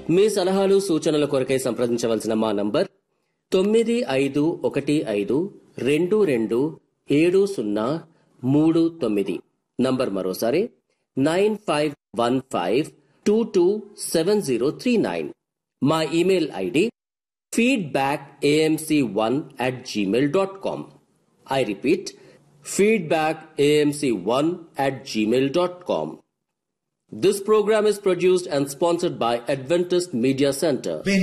మీ సలహాలు సూచనల కొరకై సంప్రదించవలసిన మా నంబర్ తొమ్మిది ఐదు ఒకటి ఐదు రెండు రెండు ఏడు సున్నా మూడు తొమ్మిది నంబర్ మరోసారి nine five one five two two seven zero three nine మా email ID feedback AMC one at Gmail dot com I repeat feedback amc1 at gmail.com. This program is produced and sponsored by Adventist Media Center.